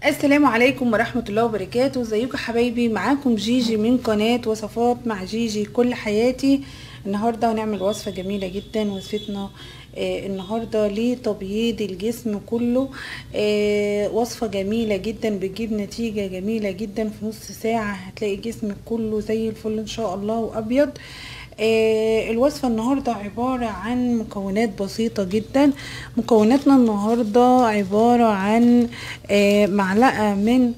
السلام عليكم ورحمة الله وبركاته ازيكم حبايبي معاكم جيجي من قناة وصفات مع جيجي كل حياتي النهاردة هنعمل وصفة جميلة جدا وصفتنا آه النهاردة لتبييض الجسم كله آه وصفة جميلة جدا بتجيب نتيجة جميلة جدا في نص ساعة هتلاقي جسمك كله زي الفل ان شاء الله وابيض آه الوصفة النهاردة عبارة عن مكونات بسيطة جدا مكوناتنا النهاردة عبارة عن آه معلقة من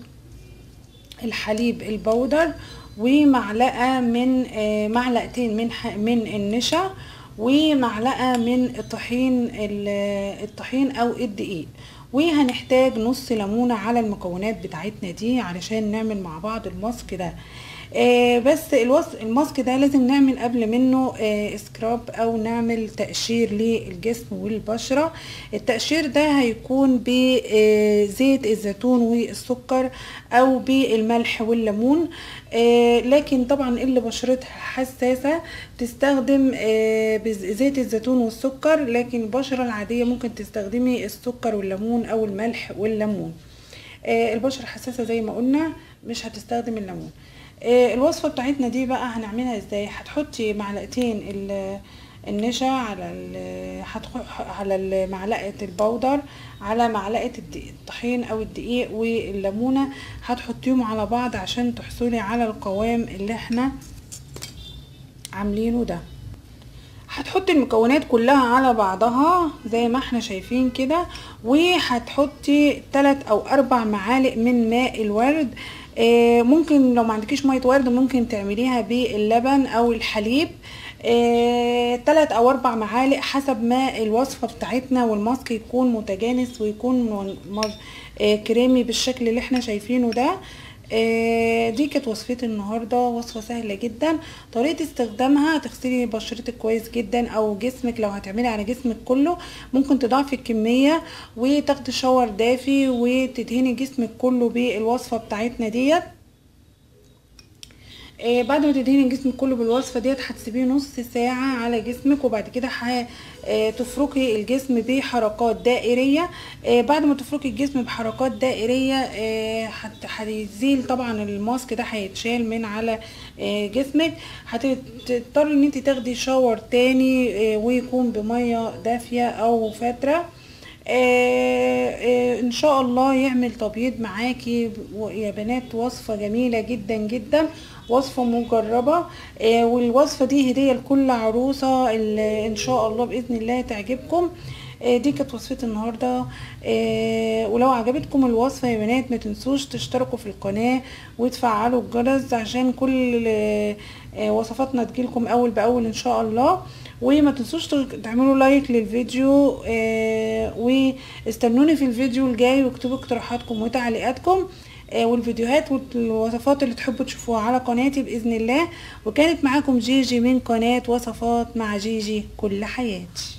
الحليب البودر ومعلقة من آه معلقتين من من النشا ومعلقة من الطحين الطحين او الدقيق وهنحتاج نص ليمونة على المكونات بتاعتنا دي علشان نعمل مع بعض الماسك ده آه بس الوص... الماسك ده لازم نعمل قبل منه آه سكراب او نعمل تقشير للجسم والبشرة التقشير ده هيكون بزيت الزيتون والسكر او بالملح والليمون آه لكن طبعا اللي بشرتها حساسة تستخدم آه بزيت الزيتون والسكر لكن البشرة العادية ممكن تستخدمي السكر والليمون او الملح والليمون آه البشرة حساسة زي ما قلنا مش هتستخدم الليمون الوصفة بتاعتنا دي بقى هنعملها ازاي هتحطي معلقتين النشا على على معلقة البودر على معلقة الطحين او الدقيق والليمونة هتحطيهم على بعض عشان تحصلي على القوام اللي احنا عاملينه ده هتحطي المكونات كلها على بعضها زي ما احنا شايفين كده وهتحطي 3 او 4 معالق من ماء الورد آه ممكن لو ما عندكيش ميه ورد ممكن تعمليها باللبن او الحليب آه تلات او اربع معالق حسب ما الوصفة بتاعتنا والماسك يكون متجانس ويكون آه كريمي بالشكل اللي احنا شايفينه ده آه دي كانت وصفتي النهاردة وصفة سهلة جدا طريقة استخدامها تغسلي بشرتك كويس جدا او جسمك لو هتعملي على جسمك كله ممكن تضاعفي الكمية وتاخدي شاور دافي وتدهني جسمك كله بالوصفة بتاعتنا ديت آه بعد ما تدهني جسمك كله بالوصفه ديت هتسيبيه نص ساعه على جسمك وبعد كده هتفركي الجسم بحركات دائريه آه بعد ما تفركي الجسم بحركات دائريه هيزيل آه طبعا الماسك ده هيتشال من على جسمك هتضطري ان انت تاخدي شاور تاني ويكون بميه دافيه او فتره آه آه ان شاء الله يعمل تبييض معاكي يا بنات وصفه جميله جدا جدا وصفه مجربه آه والوصفه دي هديه لكل عروسه اللي ان شاء الله باذن الله تعجبكم دي كانت وصفتي النهارده ولو عجبتكم الوصفه يا بنات ما تنسوش تشتركوا في القناه وتفعلوا الجرس عشان كل وصفاتنا تجيلكم اول باول ان شاء الله وما تنسوش تعملوا لايك للفيديو آه واستنوني في الفيديو الجاي واكتبوا اقتراحاتكم وتعليقاتكم آه والفيديوهات والوصفات اللي تحبوا تشوفوها على قناتي باذن الله وكانت معاكم جيجي من قناه وصفات مع جيجي كل حياتي